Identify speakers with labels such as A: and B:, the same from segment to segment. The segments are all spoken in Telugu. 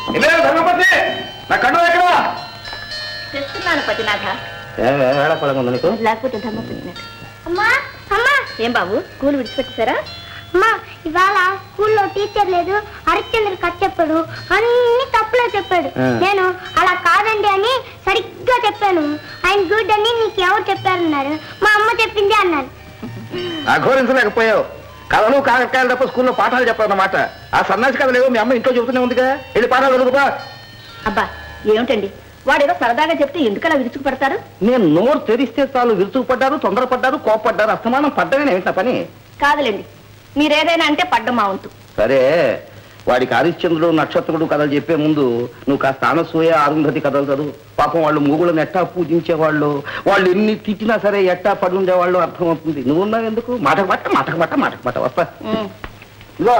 A: ధర్మపతి నా కన్ను ఎక్కడ
B: తెస్తున్నాను పతినాథ
A: వేళపడంగా నీకు
B: లేకపోతే ధర్మపతి
C: అమ్మా అమ్మా
B: ఏం బాబు స్కూల్ విడిచిపెట్టేశారా
C: అమ్మా ఇవాళ స్కూల్లో టీచర్ లేదు హరిశ్చంద్ర కథ చెప్పాడు అన్ని తప్పులో చెప్పాడు
A: ఆ.
C: నేను అలా కాదండి అని సరిగ్గా చెప్పాను ఆయన గుడ్ అని నీకు ఎవరు చెప్పారన్నారు మా అమ్మ చెప్పింది అన్నారు
A: అఘోరించలేకపోయావు కథలు కాకరకాయలు తప్ప స్కూల్లో పాఠాలు చెప్పాలన్నమాట ఆ సన్నాసి కథ లేవు మీ అమ్మ ఇంట్లో చెబుతూనే ఉందిగా వెళ్ళి పాఠాలు చదువుకో
B: అబ్బా ఏమిటండి వాడేదో సరదాగా చెప్తే ఎందుకలా విరుచుకు పడతారు
A: నేను నోరు తెరిస్తే చాలు విరుచుకుపడ్డారు తొందరపడ్డారు కోపడ్డారు అస్తమానం పడ్డమే ఏమిటి నా పని
B: కాదులేండి మీరేదైనా అంటే పడ్డం మా వంతు
A: సరే వాడికి హరిశ్చంద్రుడు నక్షత్రుడు కథలు చెప్పే ముందు నువ్వు కాస్త అనసూయ అరుంధతి కథలు చదువు పాపం వాళ్ళు మూగులను ఎట్టా పూజించేవాళ్ళు వాళ్ళు ఎన్ని తిట్టినా సరే ఎట్టా పడి ఉండేవాళ్ళు అర్థమవుతుంది నువ్వు ఉన్నావు ఎందుకు మాటకు పట్ట మాటకు పట్ట మాటకు పట్ట వస్తా
B: ఉమ్.
A: ఇదిగో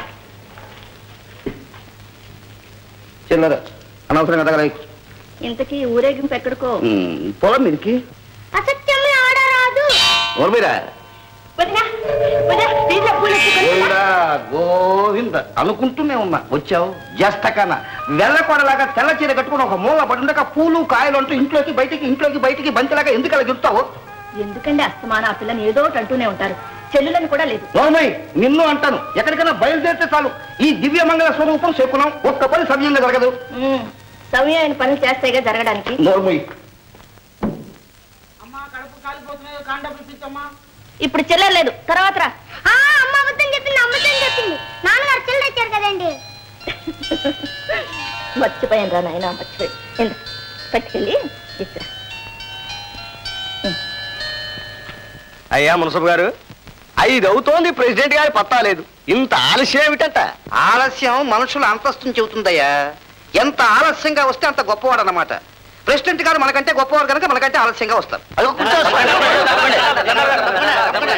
A: చిల్లర అనవసరంగా తగలై
B: ఇంతకీ ఊరేగింపు ఎక్కడికో
A: పొలం మీదకి
C: అసత్యం ఆడరాదు
A: ఓర్ మీరా
B: వదినా, వదినా, దీంట్లో పూలు ఎత్తుకొని రా.
A: గోవిందా, గోవింద అనుకుంటూనే ఉన్నా వచ్చావు జస్తకన వెళ్ళకొడలాగా తెల్ల చీర కట్టుకుని ఒక మూల పడి ఉండక పూలు కాయలు అంటూ ఇంట్లోకి బయటికి ఇంట్లోకి బయటికి బంతిలాగా ఎందుకు అలా గిరుతావు
B: ఎందుకండి అస్తమాన ఆ పిల్లని ఏదో ఒకటి అంటూనే ఉంటారు చెల్లులని కూడా లేదు
A: నోమై నిన్ను అంటాను ఎక్కడికైనా బయలుదేరితే చాలు ఈ దివ్య మంగళ స్వరూపం శకునం ఒక్క పని సమయంగా జరగదు
B: ఉమ్. సవ్యమైన పనులు చేస్తేగా జరగడానికి
A: నోర్మయ్
B: ఇప్పుడు చిల్లర లేదు తర్వాత రా
C: ఆ, అమ్మ అబద్ధం చెప్పింది అమ్మతం చెప్పింది నాన్నగారు చిల్లర ఇచ్చారు కదండి
B: మర్చిపోయాను రా నాయన మర్చిపోయి ఎందు పట్టుకెళ్ళి ఇచ్చా
D: అయ్యా మున్సబ్ గారు ఐదు అవుతోంది ప్రెసిడెంట్ గారి పత్తా లేదు ఇంత ఆలస్యం ఏమిటంట
A: ఆలస్యం మనుషుల అంతస్తుని చెబుతుందయ్యా ఎంత ఆలస్యంగా వస్తే అంత గొప్పవాడు అన్నమాట ప్రెసిడెంట్ గారు మనకంటే గొప్పవారు కనుక మనకంటే ఆలస్యంగా వస్తారు
D: అదిగో కూర్చో.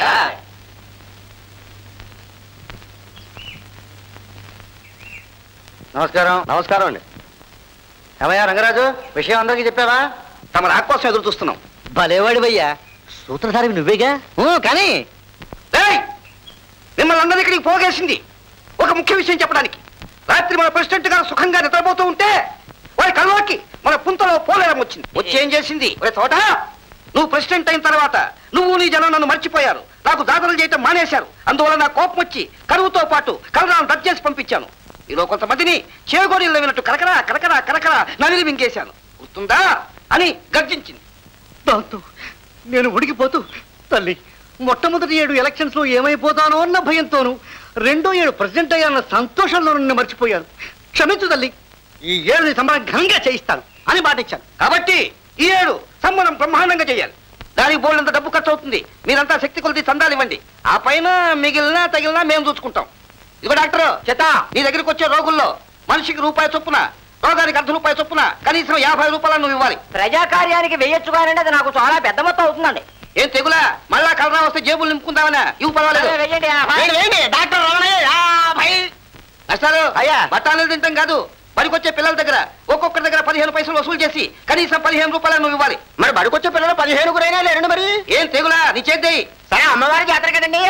A: నమస్కారం
D: నమస్కారం అండి ఏమయ్యా రంగరాజు విషయం అందరికీ చెప్పావా
A: తమ రాక కోసం ఎదురు చూస్తున్నాం
D: భలేవాడివయ్యా సూత్రధారి నువ్వేగా ఊ, కానీ
A: ఏయ్! మిమ్మల్ని అందరినీ ఇక్కడికి పోగేసింది ఒక ముఖ్య విషయం చెప్పడానికి రాత్రి మన ప్రెసిడెంట్ గారు సుఖంగా నిద్రపోతూ ఉంటే వారి కళ్ళకి మన పుంతలో పోలేరం వచ్చింది వచ్చి ఏం చేసింది ఒరే తోట నువ్వు ప్రెసిడెంట్ అయిన తర్వాత నువ్వు నీ జనం నన్ను మర్చిపోయారు నాకు దాతలు చేయటం మానేశారు అందువల్ల నా కోపం వచ్చి కరువుతో పాటు కలరాలను రద్దు చేసి పంపించాను ఈలో కొంతమందిని చేగోడీలు నవ్వినట్టు కరకరా కరకరా కరకరా నవిలి మింగేశాను గుర్తుందా అని గర్జించింది
D: దాంతో నేను ఉడికిపోతూ తల్లి మొట్టమొదటి ఏడు ఎలక్షన్స్ లో ఏమైపోతానో అన్న భయంతోను రెండో ఏడు ప్రెసిడెంట్ అయ్యాన్న సంతోషంలో నన్ను మర్చిపోయాను క్షమించు తల్లి ఈ ఏడు నీ సంబరం ఘనంగా చేయిస్తాను అని మాటిచ్చాను
A: కాబట్టి ఈ ఏడు సంబరం బ్రహ్మాండంగా చేయాలి దానికి బోల్డంత డబ్బు ఖర్చు అవుతుంది మీరంతా శక్తి కొలిది చందాలు ఇవ్వండి ఆ పైన మిగిలినా తగిలినా మేము చూసుకుంటాం ఇదిగో డాక్టర్ చేత నీ దగ్గరికి వచ్చే రోగుల్లో మనిషికి రూపాయి చొప్పున రోగానికి అర్ధ రూపాయి చొప్పున కనీసం యాభై రూపాయలు నువ్వు ఇవ్వాలి
E: ప్రజాకార్యానికి వెయ్యొచ్చు కానండి అది నాకు చాలా పెద్ద మొత్తం అవుతుందండి
A: ఏం తెగులా మళ్ళా కలరా వస్తే జేబులు నింపుకుందామనా ఇవ్వు పర్వాలేదు
E: సరే, వెయ్యండి, యాభై.
A: వేయండి, వేయండి. డాక్టర్ రమణయ్య, యాభై. నష్టాలు
D: అయ్యా.
A: బట్టాలు తింటాం కాదు పనికొచ్చే పిల్లల దగ్గర ఒక్కొక్కరి దగ్గర పదిహేను పైసలు వసూలు చేసి కనీసం పదిహేను రూపాయలు నువ్వు ఇవ్వాలి
D: మరి బడికొచ్చే పిల్లలు పదిహేను గురైనా లేరండి మరి
A: ఏం తెగులా నీ చేద్ది
E: సరే అమ్మవారి జాతర కదండి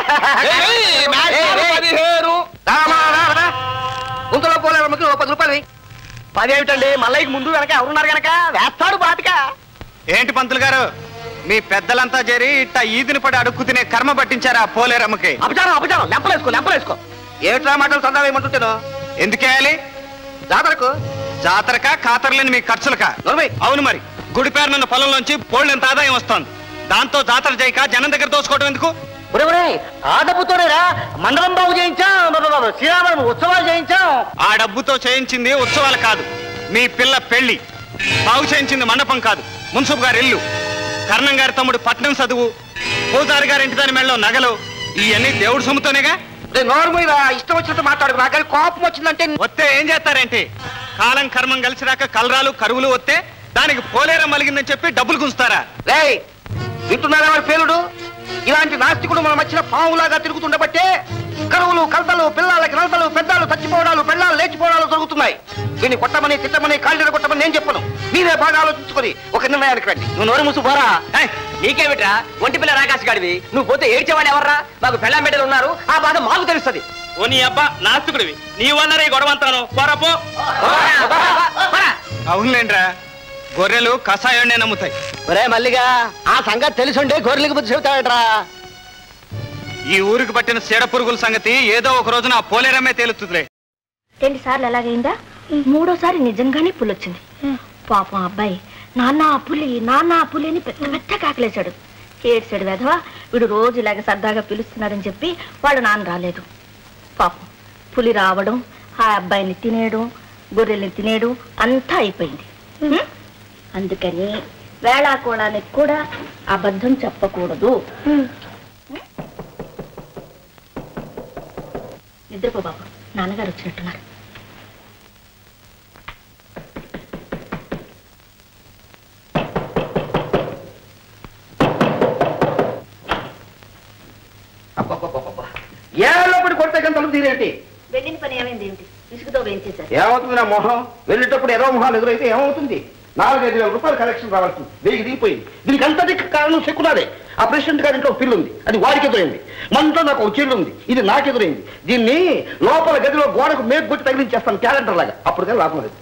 A: గుంతలో పోలేరమ్మకి ఓ పది రూపాయలు వెయ్యి.
D: పదేమిటండి మల్లయ్యకి ముందు వెనక ఎవరున్నారు గనక వేస్తాడు బాతిక
F: ఏంటి పంతులు గారు మీ పెద్దలంతా చేరి ఇట్ట ఈదిని పడి అడుక్కు తినే కర్మ పట్టించారా పోలేరమ్మకి
D: అపచారం అపచారం లెంపలేసుకో లెంపలేసుకో
A: ఏమిట్రా మాటలు సందా వేయమంటుంటాను
F: ఎందుకేయాలి
A: జాతరకు
F: జాతరక ఖాతర్లేని మీ ఖర్చులకా
A: నోర్మై
F: అవును మరి గుడి పేరునున్న పొలంలోంచి బోళ్ళెంత ఆదాయం వస్తోంది దాంతో జాతర చేయక జనం దగ్గర దోసుకోవడం ఎందుకు
D: ఒరే ఒరే ఆ డబ్బుతోనేరా మండలం బాగు చేయించాం బాబా శ్రీరామనవమి ఉత్సవాలు చేయించాం
F: ఆ డబ్బుతో చేయించింది ఉత్సవాలు కాదు మీ పిల్ల పెళ్లి బాగు చేయించింది మండపం కాదు మున్సబ్ గారి ఇల్లు కర్ణం గారి తమ్ముడు పట్నం చదువు పూజారి గారి ఇంటి దాని మెళ్ళలో నగలు ఇవన్నీ దేవుడు సొమ్ముతోనేగా
A: నోర్మయ్యరా ఇష్టం వచ్చినట్టు మాట్లాడు నాకు కోపం వచ్చిందంటే
F: వస్తే ఏం చేస్తారేంటి కాలం కర్మం కలిసి రాక కలరాలు కరువులు వస్తే దానికి పోలేరం మలిగిందని చెప్పి డబ్బులు గుంచుతారా
A: రేయ్ వింటున్నారా వాడి పేలుడు ఇలాంటి నాస్తికుడు మన మధ్యన పావులాగా తిరుగుతుండబట్టే కరువులు కలతలు పిల్లలకి నలతలు పెద్దలు చచ్చిపోవడాలు పెళ్ళాలు లేచిపోవడాలు జరుగుతున్నాయి దీన్ని కొట్టమని తిట్టమని కాళ్ళని కొట్టమని నేను చెప్పను మీరే బాగా ఆలోచించుకొని ఒక నిర్ణయానికి రండి
E: నువ్వు నోరు మూసు పోరా ఏయ్, నీకేమిట్రా ఒంటి పిల్ల రాకాశ గాడివి నువ్వు పోతే ఏడ్చేవాడు ఎవర్రా మాకు పెళ్ళాం బిడ్డలు ఉన్నారు ఆ బాధ మాకు తెలుస్తుంది
F: ఓ నీ అబ్బా నాస్తికుడివి నీ వల్లరే గొడవ అంతాను పోరాపో అవునులేండ్రా గొర్రెలు కషాయాన్నే నమ్ముతాయి
D: ఒరే మల్లిగా ఆ సంగతి తెలుసుండే గొర్రెలకు బుద్ధి చెబుతాడరా
F: ఈ ఊరికి పట్టిన సీడ పురుగుల సంగతి ఏదో ఒక రోజున ఆ పోలేరమ్మే తేలుతుందిలే
B: రెండు సార్లు అలాగైందా మూడోసారి నిజంగానే పులి వచ్చింది పాపం ఆ అబ్బాయి నాన్న ఆ పులి నాన్న ఆ పులి అని పెద్ద పెద్ద కాకలేశాడు ఏడ్చాడు వెధవా వీడు రోజు ఇలాగ సరదాగా పిలుస్తున్నాడని చెప్పి వాళ్ళ నాన్న రాలేదు పాపం పులి రావడం ఆ అబ్బాయిని తినేయడం గొర్రెల్ని తినేయడం అంతా అయిపోయింది హ్మ్? అందుకని వేళాకోళానికి కూడా అబద్ధం చెప్పకూడదు నిద్రపో బాబు నాన్నగారు వచ్చినట్టున్నారు
A: ఏళ్ళప్పుడు కొడితే కానీ తలుపు తీరేంటి
B: వెళ్ళిన పని ఏమైంది ఏమిటి విసుగుతో వేయించేశారు
A: ఏమవుతుంది నా మొహం వెళ్ళేటప్పుడు ఎర్ర మొహాలు ఎదురైతే ఏమవుతుంది నాలుగైదు వేల రూపాయలు కలెక్షన్ రావాల్సింది వెయ్యి దిగిపోయింది దీనికి అంతటి కారణం సెక్కునాదే ఆ ప్రెసిడెంట్ గారి ఇంట్లో ఒక పిల్లు ఉంది అది వాడికి ఎదురైంది మనతో నాకు ఒక చెల్లు ఉంది ఇది నాకు ఎదురైంది దీన్ని లోపల గదిలో గోడకు మేకు కొట్టి తగిలించేస్తాను క్యాలెండర్ లాగా అప్పుడు కానీ లాభం లేదు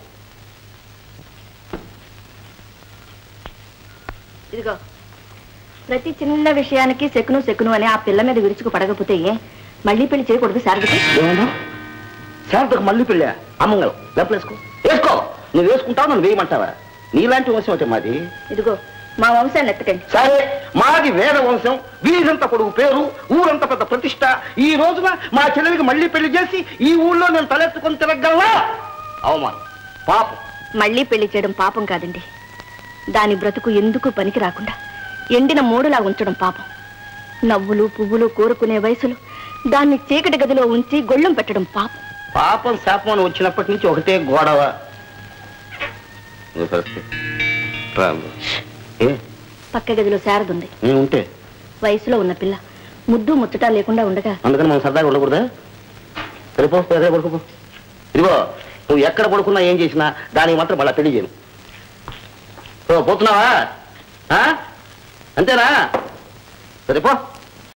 B: ఇదిగో ప్రతి చిన్న విషయానికి సెకును సెకును అని ఆ పిల్ల మీద విరుచుకు పడకపోతే ఏ? మళ్ళీ పెళ్లి చేయకూడదు శారదకి
A: ఏమన్నా శాంతకు మళ్ళీ పెళ్ళా అమ్మంగళం లేపలేసుకో వేసుకో నువ్వు వేసుకుంటావు నన్ను వేయమంటావా నీలాంటి వంశం అయితే మాది
B: ఇదిగో మా వంశాన్ని ఎత్తకండి
A: సరే మాది వేద వంశం వీరంత కొడుకు పేరు ఊరంత పెద్ద ప్రతిష్ట ఈ రోజున మా చెల్లెలికి మళ్ళీ పెళ్లి చేసి ఈ ఊళ్ళో నేను తలెత్తుకొని తిరగలనా అవమానం పాపం
B: మళ్ళీ పెళ్లి చేయడం పాపం కాదండి దాని బ్రతుకు ఎందుకు పనికి రాకుండా ఎండిన మూడులా ఉంచడం పాపం నవ్వులు పువ్వులు కోరుకునే వయసులో దాన్ని చీకటి గదిలో ఉంచి గొళ్ళెం పెట్టడం పాపం
A: పాపం శాపం అని వచ్చినప్పటి నుంచి ఒకటే గోడవ నువ్వు పరిస్థితి. రాము. ఏ
B: పక్క గదిలో శారదుంది
A: నేను ఉంటే
B: వయసులో ఉన్న పిల్ల ముద్దు ముచ్చట లేకుండా ఉండగా
A: అందుకని మనం సరదాగా ఉండకూడదా సరిపో ఎక్కడ పడుకోపో ఇదిగో నువ్వు ఎక్కడ పడుకున్నా ఏం చేసినా దానికి మాత్రం మళ్ళీ పెళ్లి చేయను ఓ పోతున్నావా ఆ? అంతేనా సరిపో